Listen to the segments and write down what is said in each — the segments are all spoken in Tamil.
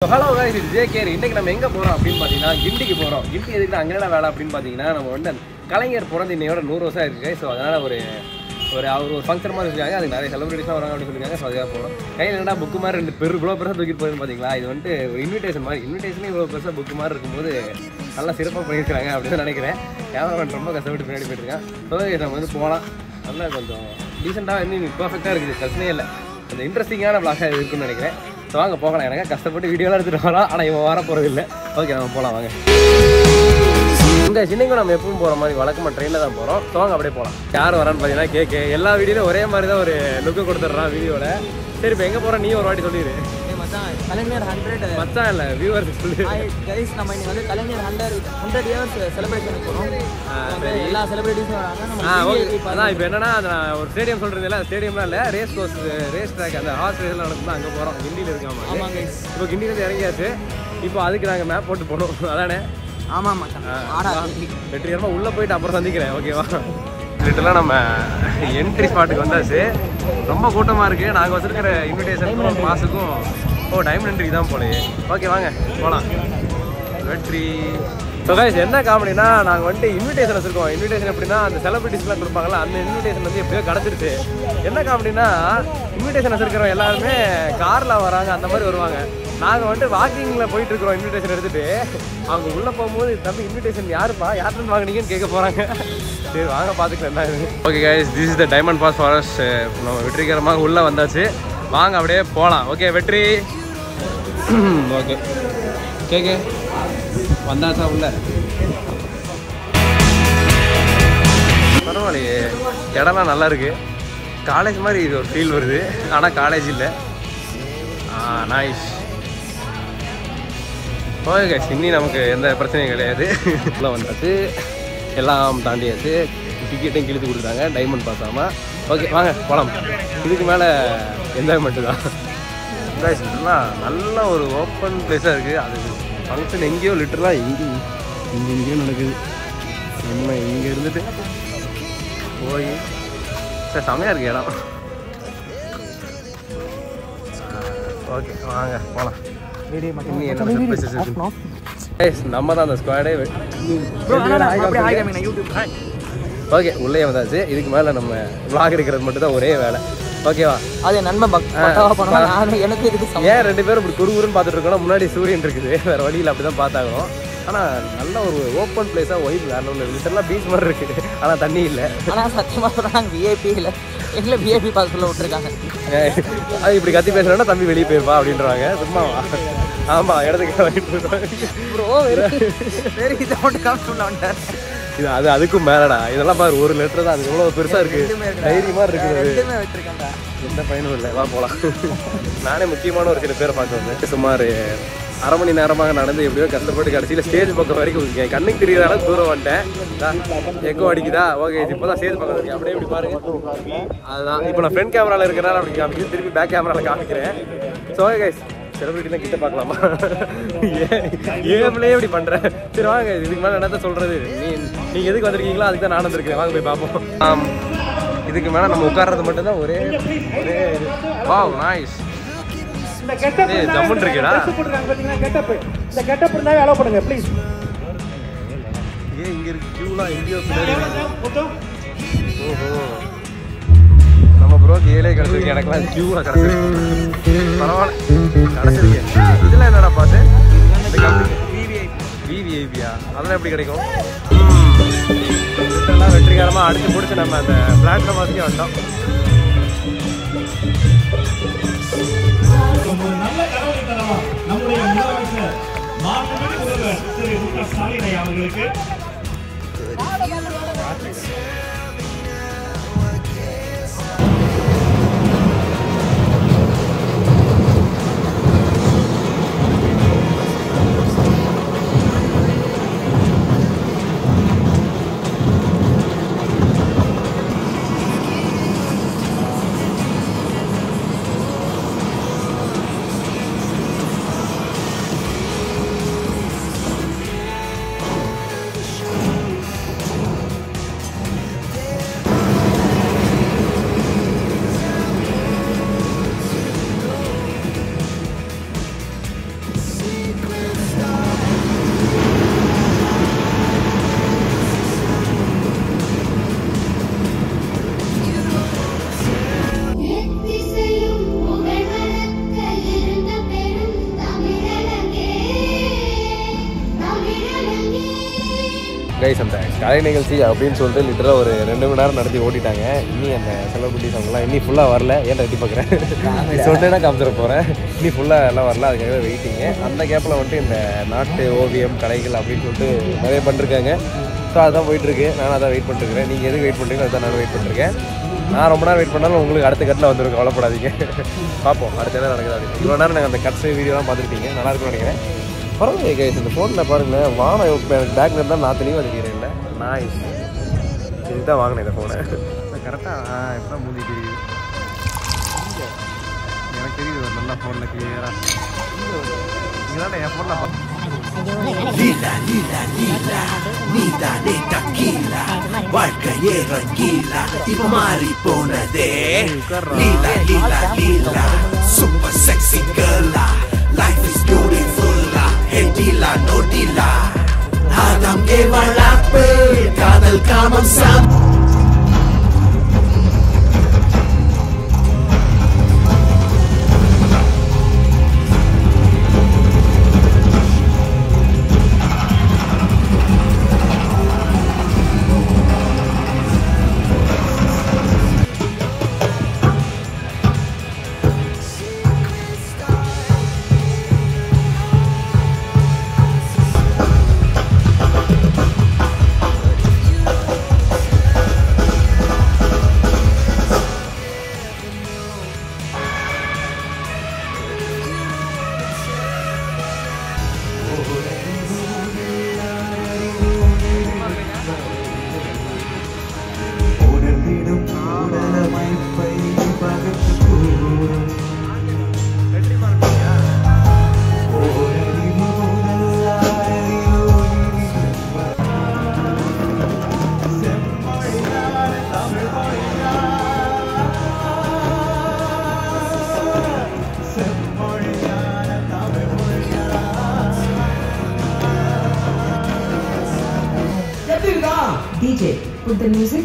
ஹலோ guys இது ஜே கேர் இன்னைக்கு நம்ம எங்கே போகிறோம் அப்படின்னு பார்த்தீங்கன்னா கிண்டிக்கு போகிறோம் கிண்டி எதுக்கு அங்கே என்ன வேலை அப்படின்னு பார்த்தீங்கன்னா நம்ம வந்து கலைஞர் பிறந்த இன்னையோட நூறு வருஷம் இருக்கு ஸோ அதனால் ஒரு ஒரு அவர் ஒரு ஃபங்க்ஷன் மாதிரி வச்சுருக்காங்க அதுக்கு நிறைய செலிபிரிட்டிஸ்லாம் வராங்க அப்படின்னு சொல்லியிருக்காங்க ஸோ அதுக்காக போகிறோம் கையில் என்னடா புக்கு மாதிரி ரெண்டு பெரு இவ்வளோ பெருசாக தூக்கிட்டு போயிருன்னு பார்த்தீங்களா இது வந்துட்டு ஒரு இன்விடேஷன் மாதிரி இன்விடேஷனே இவ்வளோ பெருசாக புக்கு மாதிரி இருக்கும்போது நல்லா சிறப்பாக பண்ணியிருக்காங்க அப்படின்னு நினைக்கிறேன் கேமராமேன் ரொம்ப கஷ்டப்பட்டு பின்னாடி போயிட்டுருக்கேன் ஸோ நம்ம வந்து போகலாம் நல்லா கொஞ்சம் டீசெண்டாக இன்னும் பர்ஃபெக்டாக இருக்குது பிரச்சனையே இல்லை கொஞ்சம் இன்ட்ரெஸ்டிங்கான பிளாகாக இருக்குன்னு நினைக்கிறேன் ஸோ வாங்க போகலாம் எனக்கு கஷ்டப்பட்டு வீடியோலாம் எடுத்துகிட்டு வரோம் ஆனால் இவன் வர போகிறது இல்லை ஓகே நம்ம போகலாம் வாங்க இந்த சின்னங்க நம்ம எப்பவும் போகிற மாதிரி வழக்கமாக ட்ரெயினில் தான் போகிறோம் ஸோ வாங்க அப்படியே போகலாம் யார் வரான்னு பார்த்தீங்கன்னா கேக்கு எல்லா வீடியோலையும் ஒரே மாதிரி தான் ஒரு லுக்கு கொடுத்துட்றான் வீடியோவில் சரி இப்போ எங்கே போகிறோம் நீ ஒரு வாட்டி சொல்லிடு ஏய் மச்சான் கலைஞர் ஹண்ட்ரட் மச்சான் இல்லை வியூவர்ஸ் சொல்லு கைஸ் நம்ம இன்னைக்கு வந்து Kalaignar hundred hundred years celebration போகிறோம் வந்து சரி. எல்லா செலிபிரிட்டிஸும் வராங்க ஆ நம்ம ஓகே VIP அதான் இப்போ என்னன்னா அது நான் ஒரு ஸ்டேடியம் சொல்கிறதுல ஸ்டேடியம்லாம் இல்லை ரேஸ் கோர்ஸ் ரேஸ் ட்ராக் அந்த ஹார்ஸ் ரேஸ்லாம் நடக்கும் அங்கே போகிறோம் கிண்டியில் இருக்காமா ஆமாம் கைஸ் இப்போ கிண்டியிலேருந்து இறங்கியாச்சு இப்போ அதுக்கு நாங்கள் மேப் போட்டு போகணும் அதானே ஆமாம் மச்சான் ஆடா வெற்றிகரமாக உள்ளே போயிட்டு அப்புறம் சந்திக்கிறேன் ஓகேவா லிட்டலாக நம்ம என்ட்ரி ஸ்பாட்டுக்கு வந்தாச்சு ரொம்ப கூட்டமாக இருக்குது நாங்கள் வச்சிருக்கிற இன்விடேஷனுக்கும் பாஸுக்கும் ஓ டைமண்ட் என்ட்ரி தான் போலயே ஓகே வாங்க போகலாம் வெற்றி ஸோ கைஸ் என்ன காமெடினா நாங்கள் வந்துட்டு இன்விடேஷன் வச்சிருக்கோம் இன்விடேஷன் எப்படின்னா அந்த செலிபிரிட்டிஸ்லாம் கொடுப்பாங்கல்ல அந்த இன்விடேஷன் வந்து எப்படியோ கிடச்சிருச்சு என்ன காமெடினா இன்விடேஷன் வச்சிருக்கிறோம் எல்லாருமே காரில் வராங்க அந்த மாதிரி வருவாங்க நாங்கள் வந்துட்டு வாக்கிங்கில் போயிட்டு இருக்கிறோம் இன்விடேஷன் எடுத்துட்டு அவங்க உள்ளே போகும்போது தம்பி இன்விடேஷன் யாருப்பா யார்கிட்ட வாங்குனீங்கன்னு கேட்க போகிறாங்க சரி வாங்க பார்த்துக்கலாம் என்ன okay guys this is the diamond pass for us நம்ம வெற்றிகரமாக உள்ளே வந்தாச்சு வாங்க அப்படியே போகலாம் ஓகே வெற்றி ஓகே கேக்கு வந்தாச்சா உள்ள பரவாயில்லையே இடம்லாம் நல்லா இருக்கு காலேஜ் மாதிரி இது ஒரு ஃபீல் வருது ஆனால் காலேஜ் இல்லை ஆ நைஸ் ஓகே இன்னி நமக்கு எந்த பிரச்சனையும் கிடையாது உள்ள வந்தாச்சு எல்லாம் தாண்டியாச்சு டிக்கெட்டையும் கிழித்து கொடுத்தாங்க டைமண்ட் பாஸ் ஆகாமல் ஓகே வாங்க போகலாம் இதுக்கு மேலே என்ஜாய்மெண்ட்டு தான் guys, இதெல்லாம் நல்ல ஒரு ஓப்பன் பிளேஸாக இருக்குது அது ஃபங்க்ஷன் எங்கேயோ லிட்டரலாக எங்கேயும் இங்கே எங்கேயோ நடக்குது நம்ம இங்கே இருந்துட்டு போய் சார் செமையாக இருக்கு இடம் ஓகே வாங்க போகலாம் இன்னும் என்ன surprises இருக்கு? Guys, நம்ம தான் அந்த ஸ்குவாடே ஓகே உள்ளே வந்தாச்சு இதுக்கு மேலே நம்ம vlog எடுக்கிறது மட்டும் தான் ஒரே வேலை ஓகேவா அது நண்பன் பக் பக்காவா பண்ணுவா நானும் எனக்கு இதுக்கு சம ஏன் ரெண்டு பேரும் இப்படி குறுகுறுன்னு பார்த்துட்டு இருக்கோம் முன்னாடி சூரியன் இருக்குது வேற வழியில் அப்படி தான் பார்த்தாகணும் ஆனால் நல்ல ஒரு ஓப்பன் பிளேஸாக ஒயிட் வேற ஒன்று லிட்டர்லாம் பீச் மாதிரி இருக்குது ஆனால் தண்ணி இல்லை ஆனால் சத்தியமாக சொல்கிறாங்க விஐபி இல்லை எங்களை விஐபி பாஸ்க்குள்ளே விட்டுருக்காங்க அது இப்படி கத்தி பேசுறேன்னா தம்பி வெளியே போயிருப்பா அப்படின்றாங்க சும்மாவா ஆமாம் இடத்துக்கு வாங்கிட்டு ப்ரோ சரி இதை மட்டும் காமிச்சு வந்துட்டார் இது அது அதுக்கும் மேலடா இதெல்லாம் பாரு ஒரு லெட்டர் தான் அது எவ்வளோ பெருசாக இருக்குது தைரியமாக இருக்குது அது ரெண்டுமே வச்சிருக்காங்க எந்த பயனும் இல்லை வா போகலாம் நானே முக்கியமான ஒரு சில பேரை பார்க்க வந்தேன் சுமார் அரை மணி நேரமாக நடந்து எப்படியோ கஷ்டப்பட்டு கடைசியில் ஸ்டேஜ் பக்கம் வரைக்கும் என் கண்ணுக்கு தெரியாத அளவுக்கு தூரம் வந்துட்டேன் எக்கோ அடிக்குதா ஓகே இப்போ தான் ஸ்டேஜ் பக்கம் இருக்கேன் அப்படியே இப்படி பாருங்க அதுதான் இப்போ நான் ஃப்ரண்ட் கேமராவில் இருக்கிறனால அப்படி காமிக்கிறேன் திருப்பி பேக் கேமராவில் காமிக்கிறேன் ஸோ ஓகே கைஸ் செலிபிரிட்டிலாம் கிட்ட பார்க்கலாமா ஏன் ஏப்லேயே இப்படி பண்ணுறேன் சரி வாங்க இதுக்கு மேலே என்னத்த சொல்கிறது நீ நீங்கள் எதுக்கு வந்திருக்கீங்களோ அதுக்கு தான் நான் வந்திருக்கேன் வாங்க போய் பார்ப்போம் ஆம். இதுக்கு மேலே நம்ம உட்கார்றது மட்டும் தான் ஒரே ஒரே வாவ் நைஸ் இந்த கெட்டப் ஏய், ஜம்முன்னு இருக்கேடா. போட்டுருக்காங்க பாத்தீங்களா கெட்டப் இந்த கெட்டப் இருந்தாவே அலோவ் பண்ணுங்க ப்ளீஸ் ஏன் இங்கே இருக்கு கியூலாம் எங்கேயோ பின்னாடி இருக்கு. ஓஹோ நம்ம ப்ரோக்கு ஏழே கிடச்சிருக்கு எனக்குலாம் கியூவாக கிடச்சிருக்கு பரவாயில்ல கிடச்சிருக்கு இதெல்லாம் என்னடா பாட்டு இந்த கம்பெனி விவிஐபியா அதெல்லாம் எப்படி கிடைக்கும் இதெல்லாம் வெற்றிகரமாக அடிச்சு முடிச்சு நம்ம அந்த பிளாட்ஃபார்ம் வரைக்கும் வந்தோம் ஒரு நல்ல கனவை தரலாம் நம்முடைய முதலமைச்சர் மாண்புமிகு முதல்வர் திரு மு க ஸ்டாலின் ஐயா அவர்களுக்கு கைஸ் அந்த கலை நிகழ்ச்சி அப்படின்னு சொல்லிட்டு லிட்டராக ஒரு ரெண்டு மணி நேரம் நடத்தி ஓட்டிட்டாங்க இன்னி அந்த செலிபிரிட்டிஸ் அவங்களாம் இன்னி ஃபுல்லாக வரல ஏன் ரெடி பார்க்குறேன் சொன்னேன்னா காமிச்சிட போகிறேன் இன்னி ஃபுல்லாக எல்லாம் வரல அதுக்காக வெயிட்டிங்க அந்த கேப்பில் வந்துட்டு இந்த நாட்டு ஓவியம் கலைகள் அப்படின்னு சொல்லிட்டு நிறைய பண்ணிருக்காங்க ஸோ அதான் போயிட்டுருக்கு நானும் அதான் வெயிட் பண்ணிருக்கிறேன் நீங்கள் எதுக்கு வெயிட் பண்ணுறீங்களோ அதான் நான் வெயிட் பண்ணிருக்கேன் நான் ரொம்ப நேரம் வெயிட் பண்ணாலும் உங்களுக்கு அடுத்த கட்டில் வந்துடும் கவலைப்படாதீங்க பார்ப்போம் அடுத்த என்ன நடக்குது அப்படின்னு இவ்வளோ நேரம் நாங்கள் அந்த கட்ஸ் வீடியோலாம் பார்த்துருப்பீங்க நல்லா இருக்கும்னு நினைக்கிறேன் பரவாயில்ல கைஸ் இந்த ஃபோனில் பாருங்களேன் வானம் இப்போ எனக்கு பேக் இருந்தால் நான் தெளிவாக தெரிகிறேன் இல்லை நான் இதுதான் வாங்கினேன் இந்த ஃபோனை கரெக்டாக இப்போ தான் மூஞ்சி தெரியுது எனக்கு தெரியுது ஒரு நல்ல ஃபோனில் கிளியராக இதெல்லாம் என் ஃபோனில் நீதானே டக்கீலா வாழ்க்கையே ரங்கீலா இப்ப மாறி போனதே லீலா லீலா லீலா சூப்பர் செக்ஸி கேர்லா லைஃப் இஸ் பியூட்டிஃபுல்லா ஹே டீலா நோ டீலா ஆதம் ஏவள் ஆப்பிள் காதல் காமம் சாம் DJ, put the music.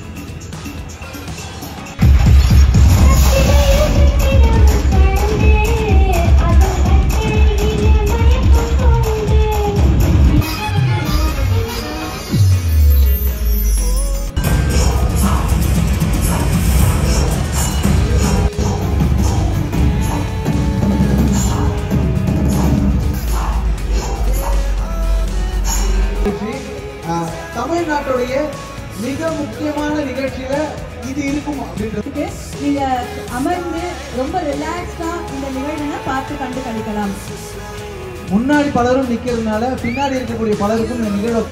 நிகழ்ச்சி ஆஹ், தமிழ்நாட்டுடைய மிக முக்கியமான நிகழ்ச்சியில இது இருக்கும் அப்படின்றது இருக்கு. நீங்க அமர்ந்து ரொம்ப ரிலாக்ஸ்டா இந்த நிகழ்வுகளை பார்த்து கண்டு கழிக்கலாம் முன்னாடி பலரும் நிக்கிறதுனால பின்னாடி இருக்கக்கூடிய பலருக்கும் இந்த நிகழ்வு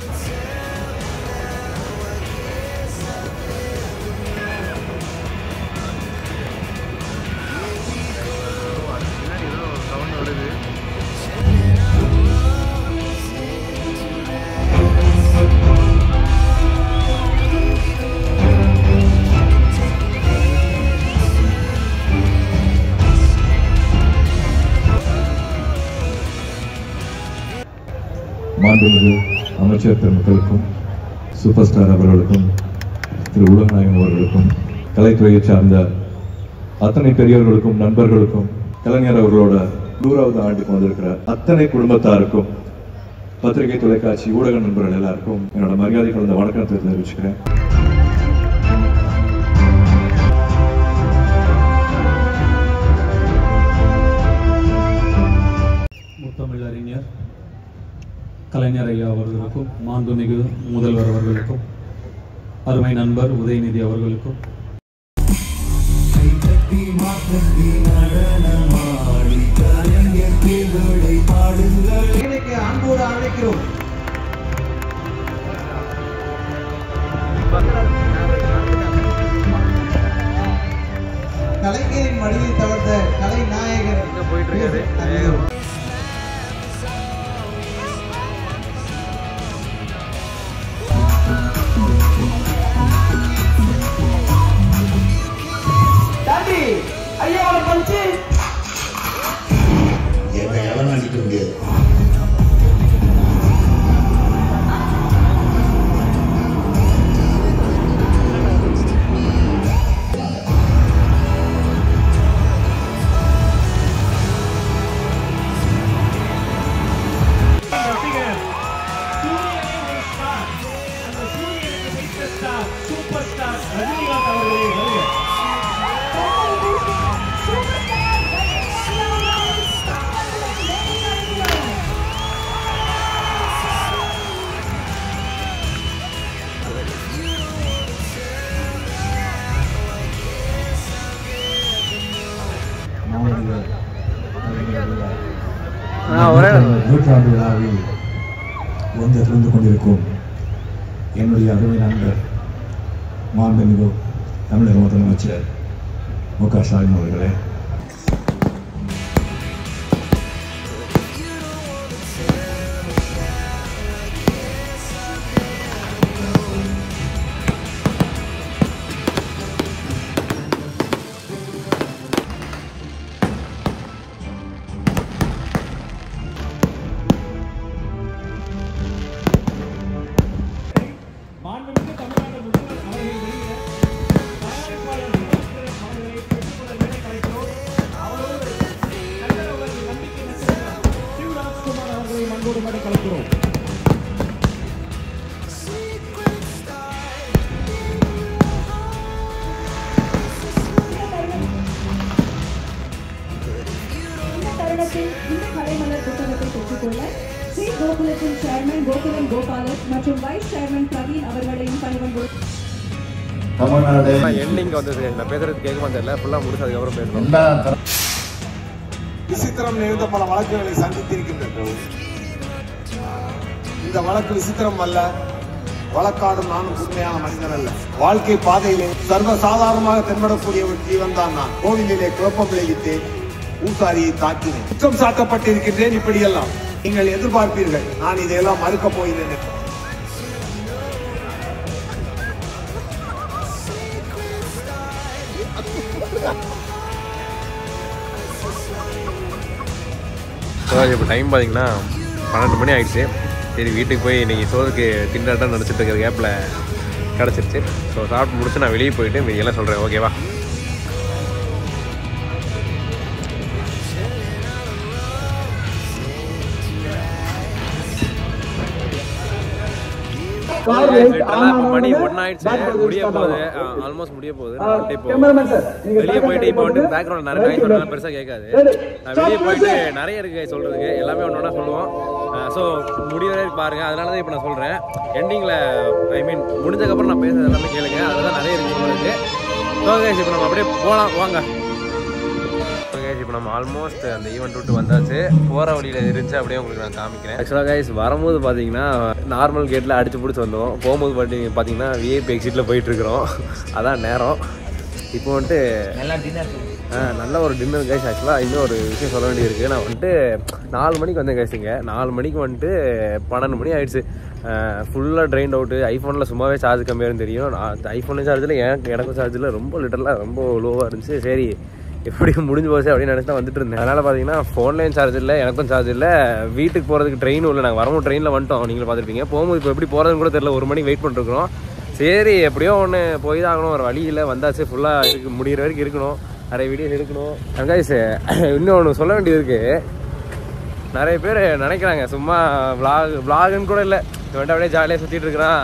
மாண்புமிகு அமைச்சர் பெருமக்களுக்கும் சூப்பர் ஸ்டார் அவர்களுக்கும் திரு உலகநாயகம் அவர்களுக்கும் கலைத்துறையை சார்ந்த அத்தனை பெரியவர்களுக்கும் நண்பர்களுக்கும் கலைஞர் அவர்களோட நூறாவது ஆண்டுக்கு வந்திருக்கிற அத்தனை குடும்பத்தாருக்கும் பத்திரிகை தொலைக்காட்சி ஊடக நண்பர்கள் எல்லாருக்கும் என்னோட மரியாதை கலந்த வணக்கத்தை தெரிவிச்சுக்கிறேன் முத்தமிழறிஞர் கலைஞர் ஐயா அவர்களுக்கும் மாண்புமிகு முதல்வர் அவர்களுக்கும் அருமை நண்பர் உதயநிதி அவர்களுக்கும் இன்னைக்கு அன்போடு அழைக்கிறோம் கலைஞரின் மடியை தவிர்த்த கலை நாயகர் எங்க போயிட்டு இருக்காரு அறிகிறோம். என்னை எவன் அடிக்க முடியாது நடிகர் சூரியனை ஒரு ஸ்டார் ஒரே நூற்றாண்டு விழாவில் வந்து கலந்து கொண்டிருக்கும் என்னுடைய அருமை நண்பர் மாண்புமிகு தமிழக முதலமைச்சர் மு க ஸ்டாலின் அவர்களே மாண்புமிகு தமிழ்நாடு முதல்வர் அவர்கள் வெளியிட தயாரிப்பாளர் விமர்சகர் அவர்களை பெற்றுக்கொள்ள மேடை கலைக்கிறோம் அவரோடு கலைஞர் அவர்கள் நம்பிக்கை நட்சத்திரம் சிவராஜ்குமார் அவர்களை மண்போடு மேடை கலைக்கிறோம் இந்த தருணத்தில் இந்த கலைமலர் புத்தகத்தை பெற்றுக்கொள்ள ஸ்ரீ கோகுலத்தின் சேர்மன் கோகுலம் கோபாலன் மற்றும் வைஸ் சேர்மன் பிரவீன் அவர்களையும் பணிவன்போடு தமிழ்நாடு எண்டிங் வந்து நான் பேசுறது கேட்குமா தெரியல ஃபுல்லாக முடிச்சு அதுக்கப்புறம் பேசுகிறோம் விசித்திரம் நிறைந்த பல வழக்குகளை சந்தித்திருக்கின்றது இந்த வழக்கு விசித்திரம் அல்ல வழக்காடும் நானும் உண்மையான மனிதன் அல்ல வாழ்க்கை பாதையிலே சர்வ சாதாரணமாக தென்படக்கூடிய ஒரு ஜீவன் தான் நான் கோவிலிலே குழப்பம் விளைவித்தேன் ஊசாரியை தாக்கினேன் குற்றம் சாட்டப்பட்டிருக்கின்றேன் இப்படியெல்லாம் நீங்கள் எதிர்பார்ப்பீர்கள் நான் இதையெல்லாம் மறுக்கப் போகிறேன் என்று. ஸோ இப்போ டைம் பார்த்தீங்கன்னா பன்னெண்டு மணி ஆயிடுச்சு சரி வீட்டுக்கு போய் இன்றைக்கி சோறுக்கு திண்டாட்டம் நினச்சிட்டு இருக்கிற கேப்பில் கிடச்சிருச்சு ஸோ சாப்பிட்டு முடிச்சு நான் வெளியே போயிட்டு மீதியெல்லாம் சொல்கிறேன் ஓகேவா மணி ஒன் ஆயிடுச்சு முடிய போகுது ஆல்மோஸ்ட் முடிய போகுது நான் வந்துட்டு இப்போ வெளியே போயிட்டு இப்போ வந்து பேக்ரவுண்ட் நிறைய நாய் சொன்னாலும் பெருசாக கேட்காது நான் வெளியே போயிட்டு நிறைய இருக்கு சொல்றதுக்கு எல்லாமே ஒன்று ஒன்றா சொல்லுவோம் ஸோ முடிய வரைக்கும் பாருங்க அதனால தான் இப்போ நான் சொல்கிறேன் எண்டிங்கில் ஐ மீன் முடிஞ்சதுக்கப்புறம் நான் பேசுறது எல்லாமே கேளுங்க அதெல்லாம் நிறைய இருக்கு உங்களுக்கு ஸோ guys, இப்போ நம்ம அப்படியே போகலாம் வாங்க கைஸ் இப்போ நம்ம ஆல்மோஸ்ட் அந்த ஈவெண்ட் விட்டு வந்தாச்சு போகிற வழியில் இருந்துச்சு அப்படியே உங்களுக்கு நான் காமிக்கிறேன் ஆக்சுவலாக கைஸ் வரும்போது பார்த்தீங்கன்னா நார்மல் கேட்டில் அடிச்சு பிடிச்சி வந்தோம் போகும்போது பார்த்தீங்க பார்த்தீங்கன்னா விஐபி எக்ஸிட்டில் போயிட்டுருக்குறோம் அதான் நேரம் இப்போ வந்துட்டு நல்லா டின்னர் ஆ, நல்ல ஒரு டின்னர் கைஸ் ஆக்சுவலாக இன்னும் ஒரு விஷயம் சொல்ல வேண்டியிருக்கு நான் வந்துட்டு நாலு மணிக்கு வந்தேன் கைஸுங்க நாலு மணிக்கு வந்துட்டு பன்னெண்டு மணி ஆயிடுச்சு ஃபுல்லாக ட்ரெயின் அவுட்டு ஐஃபோனில் சும்மாவே சார்ஜ் கம்மியாக தெரியும் ஐஃபோனில் சார்ஜில் எனக்கு எனக்கும் சார்ஜில் ரொம்ப லிட்டர்லாம் ரொம்ப லோவாக இருந்துச்சு சரி எப்படியும் முடிஞ்சு போச்சு அப்படின்னு நினச்சி தான் வந்துட்டு இருந்தேன் அதனால் பார்த்தீங்கன்னா ஃபோன்லேயும் சார்ஜ் இல்லை எனக்கும் சார்ஜ் இல்லை வீட்டுக்கு போகிறதுக்கு ட்ரெயினும் இல்லை நாங்கள் வரும்போது ட்ரெயினில் வந்துட்டோம் நீங்களும் பார்த்துருப்பீங்க போகும்போது இப்போ எப்படி போகிறதுன்னு கூட தெரியல ஒரு மணிக்கு வெயிட் பண்ணிருக்கிறோம் சரி எப்படியோ ஒன்று போய் தான் ஆகணும் ஒரு வழி இல்லை வந்தாச்சு ஃபுல்லாக இருக்கு முடிகிற வரைக்கும் இருக்கணும் நிறைய வீடியோஸ் எடுக்கணும் கைஸ் இன்னும் ஒன்று சொல்ல வேண்டியது இருக்குது நிறைய பேர் நினைக்கிறாங்க சும்மா vlog vlogன்னு கூட இல்லை இவன்ட்டு அப்படியே ஜாலியாக சுற்றிட்டு இருக்கிறான்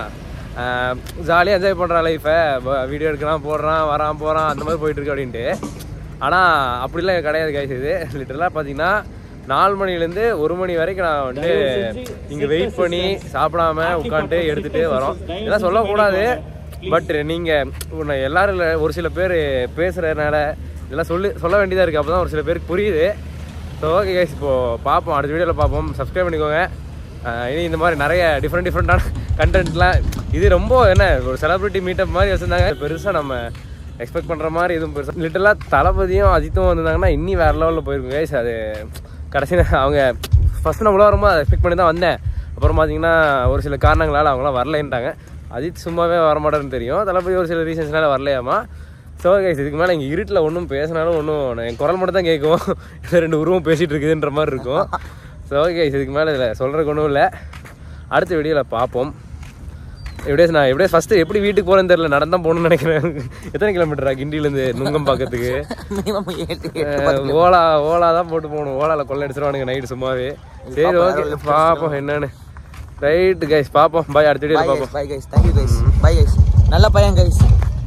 ஜாலியாக என்ஜாய் பண்ணுறான் லைஃப்பை வீடியோ எடுக்கிறான் போடுறான் வரான் போகிறான் அந்த மாதிரி போயிட்டு இருக்கு அப்படின்ட்டு ஆனால் அப்படிலாம் கிடையாது கைஸ் இது லிட்டரலாக பார்த்தீங்கன்னா நாலு மணிலேருந்து ஒரு மணி வரைக்கும் நான் வந்து இங்கே வெயிட் பண்ணி சாப்பிடாம உட்காந்துட்டு எடுத்துகிட்டு வரோம் இதெல்லாம் சொல்லக்கூடாது பட் நீங்கள் எல்லாரும் இல்ல, ஒரு சில பேர் பேசுகிறதுனால இதெல்லாம் சொல்லி சொல்ல வேண்டியதாக இருக்குது அப்போ தான் ஒரு சில பேருக்கு புரியுது ஸோ ஓகே கைஸ் இப்போது பார்ப்போம் அடுத்த வீடியோவில் பார்ப்போம் சப்ஸ்கிரைப் பண்ணிக்கோங்க அஹ் இனி இந்த மாதிரி நிறைய டிஃப்ரெண்ட் டிஃப்ரெண்ட்டான கண்டென்ட்லாம் இது ரொம்ப என்ன ஒரு செலிபிரிட்டி மீட்டப் மாதிரி வச்சுருந்தாங்க பெருசாக நம்ம எக்ஸ்பெக்ட் பண்ணுற மாதிரி எதுவும் பெருசாக லிட்டலாக தளபதியும் அஜித்தும் வந்திருந்தாங்கன்னா இன்னி வேறு லெவலில் போயிருக்கும் கைஸ் அது கடைசியில் அவங்க ஃபஸ்ட் நான் உள்ள வரும்போது அதை எக்ஸ்பெக்ட் பண்ணி தான் வந்தேன் அப்புறம் பார்த்தீங்கன்னா ஒரு சில காரணங்களால் அவங்களாம் வரலைன்ட்டாங்க அஜித் சும்மாவே வரமாட்டேன்னு தெரியும் தளபதி ஒரு சில ரீசன்ஸ்னால வரலையாமா ஸோ கைஸ் இதுக்கு மேலே இங்கே இருட்டில் ஒன்றும் பேசினாலும் ஒன்றும் என் குரல் மட்டும் தான் கேட்கும் இது ரெண்டு உருவம் பேசிகிட்டு இருக்குதுன்ற மாதிரி இருக்கும் ஸோ கைஸ் இதுக்கு மேலே இதில் சொல்கிறதுக்கு ஒன்றும் இல்லை அடுத்த வீடியோவில் பார்ப்போம் எப்படியே நான் எப்படியே ஃபஸ்ட்டு எப்படி வீட்டுக்கு போகிறேன்னு தெரியல நடந்தான் போகணும்னு நினைக்கிறேன் எத்தனை கிலோமீட்டரா கிண்டிலேருந்து நுங்கம் பார்க்கறதுக்கு மினிமம் எட்டு அஹ் ஓலா ஓலா தான் போட்டு போகணும் ஓலாவில் கொள்ள அடிச்சிருவானுங்க நைட்டு சும்மாவே சரி ஓகே பார்ப்போம் என்னன்னு ரைட்டு கைஸ் பார்ப்போம் பாய் அடுத்த வீடியோ பார்ப்போம் bye guys thank you guys bye guys நல்ல பையன் கைஸ்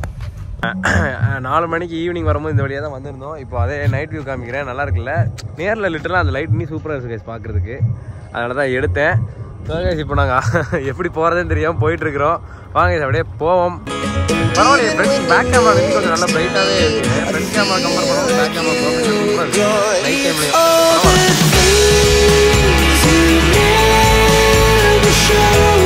நாலு மணிக்கு ஈவினிங் வரும்போது இந்த வழியாக தான் வந்திருந்தோம் இப்போ அதே நைட் வியூ காமிக்கிறேன் நல்லா இருக்குல்ல நேரில் லிட்டரலாக அந்த லைட் இன்னும் சூப்பராக இருக்குது கைஸ் பார்க்குறதுக்கு அதனால தான் எடுத்தேன் கைஸ் இப்போ நாங்கள் எப்படி போகிறதுன்னு தெரியாமல் போயிட்டுருக்குறோம் வாங்க guys, அப்படியே போவோம் பரவாயில்லையே ஃப்ரண்ட் பேக் கேமரா வந்து கொஞ்சம் நல்லா பிரைட்டாகவே இருக்குது ஃப்ரண்ட் கேமரா கம்பேர் பண்ணும்போது பேக் கேமரா சூப்பராக இருக்குது நைட் டைம்லேயும் show